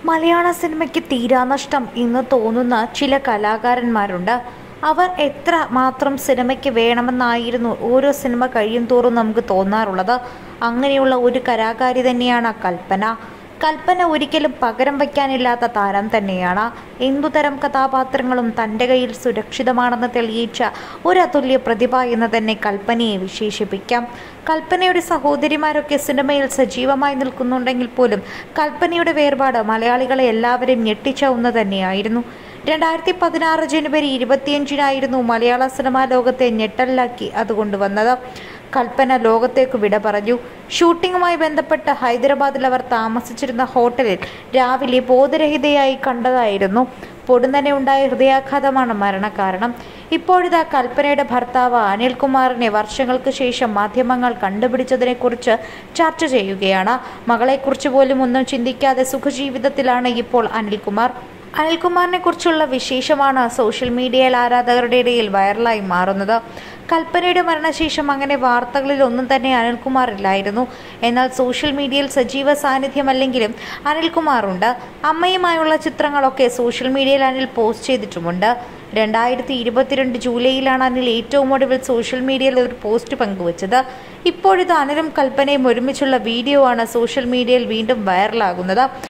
മലയാള സിനിമയ്ക്ക് തീരാനഷ്ടം ഇന്ന് തോന്നുന്ന ചില കലാകാരന്മാരുണ്ട് അവർ എത്ര മാത്രം സിനിമയ്ക്ക് വേണമെന്നായിരുന്നു ഓരോ സിനിമ കഴിയും തോറും നമുക്ക് തോന്നാറുള്ളത് അങ്ങനെയുള്ള ഒരു കലാകാരി തന്നെയാണ് കൽപ്പന കൽപ്പന ഒരിക്കലും പകരം വയ്ക്കാനില്ലാത്ത താരം തന്നെയാണ് എന്തുതരം കഥാപാത്രങ്ങളും തൻ്റെ കയ്യിൽ സുരക്ഷിതമാണെന്ന് തെളിയിച്ച ഒരു അതുല്യ പ്രതിഭ എന്ന് തന്നെ കൽപ്പനയെ വിശേഷിപ്പിക്കാം കൽപ്പനയുടെ സഹോദരിമാരൊക്കെ സിനിമയിൽ സജീവമായി നിൽക്കുന്നുണ്ടെങ്കിൽ പോലും കൽപ്പനയുടെ വേർപാട് മലയാളികളെ എല്ലാവരെയും ഞെട്ടിച്ച ഒന്ന് തന്നെയായിരുന്നു രണ്ടായിരത്തി പതിനാറ് ജനുവരി ഇരുപത്തിയഞ്ചിനായിരുന്നു മലയാള സിനിമാ ലോകത്തെ ഞെട്ടലിലാക്കി അത് കൊണ്ടുവന്നത് കൽപ്പന ലോകത്തേക്ക് വിട പറഞ്ഞു ഷൂട്ടിങ്ങുമായി ബന്ധപ്പെട്ട് ഹൈദരാബാദിൽ അവർ താമസിച്ചിരുന്ന ഹോട്ടലിൽ രാവിലെ ബോധരഹിതയായി കണ്ടതായിരുന്നു പൊടുന്നനെ ഉണ്ടായ ഹൃദയാഘാതമാണ് മരണകാരണം ഇപ്പോഴിതാ കൽപ്പനയുടെ ഭർത്താവ് അനിൽകുമാറിനെ വർഷങ്ങൾക്ക് ശേഷം മാധ്യമങ്ങൾ കണ്ടുപിടിച്ചതിനെക്കുറിച്ച് ചർച്ച ചെയ്യുകയാണ് മകളെക്കുറിച്ച് പോലും ഒന്നും ചിന്തിക്കാതെ സുഖജീവിതത്തിലാണ് ഇപ്പോൾ അനിൽകുമാർ അനിൽകുമാറിനെ കുറിച്ചുള്ള വിശേഷമാണ് സോഷ്യൽ മീഡിയയിൽ ആരാധകരുടെ ഇടയിൽ വൈറലായി മാറുന്നത് കൽപ്പനയുടെ മരണശേഷം അങ്ങനെ വാർത്തകളിൽ ഒന്നും തന്നെ അനിൽകുമാർ ഇല്ലായിരുന്നു എന്നാൽ സോഷ്യൽ മീഡിയയിൽ സജീവ സാന്നിധ്യമല്ലെങ്കിലും അനിൽകുമാറുണ്ട് അമ്മയുമായുള്ള ചിത്രങ്ങളൊക്കെ സോഷ്യൽ മീഡിയയിൽ അനിൽ പോസ്റ്റ് ചെയ്തിട്ടുമുണ്ട് രണ്ടായിരത്തി ഇരുപത്തിരണ്ട് ജൂലൈയിലാണ് അനിൽ ഏറ്റവും ഒടുവിൽ സോഷ്യൽ മീഡിയയിൽ ഒരു പോസ്റ്റ് പങ്കുവച്ചത് ഇപ്പോഴിത് അനിലും കൽപ്പനയും ഒരുമിച്ചുള്ള വീഡിയോ ആണ് സോഷ്യൽ മീഡിയയിൽ വീണ്ടും വൈറലാകുന്നത്